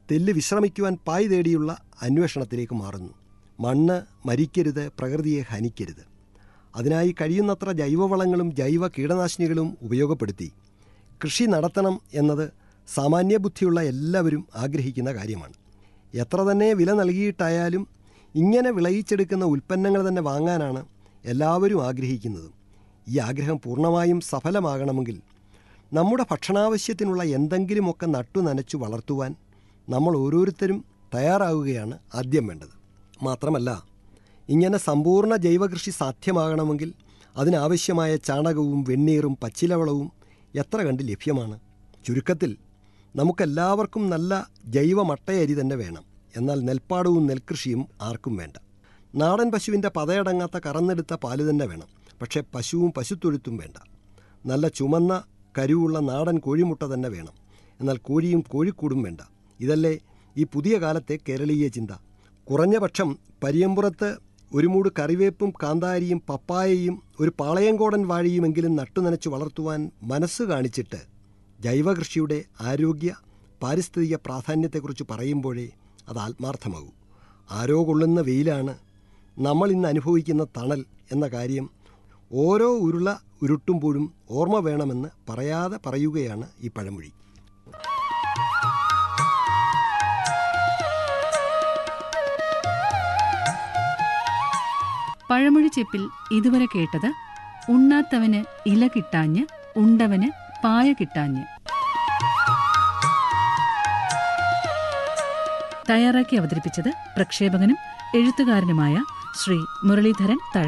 തെല്ല് വിശ്രമിക്കുവാൻ പായ് തേടിയുള്ള അന്വേഷണത്തിലേക്ക് മാറുന്നു മണ്ണ് മരിക്കരുത് പ്രകൃതിയെ ഹനിക്കരുത് അതിനായി കഴിയുന്നത്ര ജൈവവളങ്ങളും ജൈവ കീടനാശിനികളും ഉപയോഗപ്പെടുത്തി കൃഷി നടത്തണം എന്നത് സാമാന്യ ബുദ്ധിയുള്ള എല്ലാവരും ആഗ്രഹിക്കുന്ന കാര്യമാണ് എത്ര തന്നെ വില നൽകിയിട്ടായാലും ഇങ്ങനെ വിളയിച്ചെടുക്കുന്ന ഉൽപ്പന്നങ്ങൾ തന്നെ വാങ്ങാനാണ് എല്ലാവരും ആഗ്രഹിക്കുന്നതും ഈ ആഗ്രഹം പൂർണ്ണമായും സഫലമാകണമെങ്കിൽ നമ്മുടെ ഭക്ഷണാവശ്യത്തിനുള്ള എന്തെങ്കിലുമൊക്കെ നട്ടു നനച്ചു വളർത്തുവാൻ നമ്മൾ ഓരോരുത്തരും തയ്യാറാവുകയാണ് ആദ്യം വേണ്ടത് മാത്രമല്ല ഇങ്ങനെ സമ്പൂർണ്ണ ജൈവകൃഷി സാധ്യമാകണമെങ്കിൽ അതിനാവശ്യമായ ചാണകവും വെണ്ണീറും പച്ചിലവളവും എത്ര കണ്ട് ലഭ്യമാണ് ചുരുക്കത്തിൽ നമുക്കെല്ലാവർക്കും നല്ല ജൈവ മട്ടയരി തന്നെ വേണം എന്നാൽ നെൽപ്പാടവും നെൽകൃഷിയും ആർക്കും വേണ്ട നാടൻ പശുവിൻ്റെ പതയടങ്ങാത്ത കറന്നെടുത്ത പാല് തന്നെ വേണം പക്ഷേ പശുവും പശുത്തൊഴുത്തും വേണ്ട നല്ല ചുമന്ന കരുവുള്ള നാടൻ കോഴിമുട്ട തന്നെ വേണം എന്നാൽ കോഴിയും കോഴിക്കൂടും വേണ്ട ഇതല്ലേ ഈ പുതിയ കാലത്തെ കേരളീയ ചിന്ത കുറഞ്ഞ പക്ഷം പരിയമ്പുറത്ത് ഒരു മൂട് കറിവേപ്പും കാന്താരിയും പപ്പായയും ഒരു പാളയംകോടൻ വാഴയുമെങ്കിലും നട്ടുനനച്ച് വളർത്തുവാൻ മനസ്സ് കാണിച്ചിട്ട് ജൈവകൃഷിയുടെ ആരോഗ്യ പാരിസ്ഥിതിക പ്രാധാന്യത്തെക്കുറിച്ച് പറയുമ്പോഴേ അത് ആത്മാർത്ഥമാകൂ ആരോ കൊള്ളുന്ന വെയിലാണ് നമ്മൾ ഇന്ന് അനുഭവിക്കുന്ന തണൽ എന്ന കാര്യം ഓരോ ഉരുള ഉരുട്ടുമ്പോഴും ഓർമ്മ വേണമെന്ന് പറയാതെ പറയുകയാണ് ഈ പഴമൊഴി പഴമൊഴി ചെപ്പിൽ ഇതുവരെ കേട്ടത് ഉണ്ണാത്തവന് ഇല കിട്ടാഞ്ഞ് ഉണ്ടവന് പായ കിട്ടാഞ്ഞ് തയ്യാറാക്കി അവതരിപ്പിച്ചത് പ്രക്ഷേപകനും എഴുത്തുകാരനുമായ ശ്രീ മുരളീധരൻ തഴ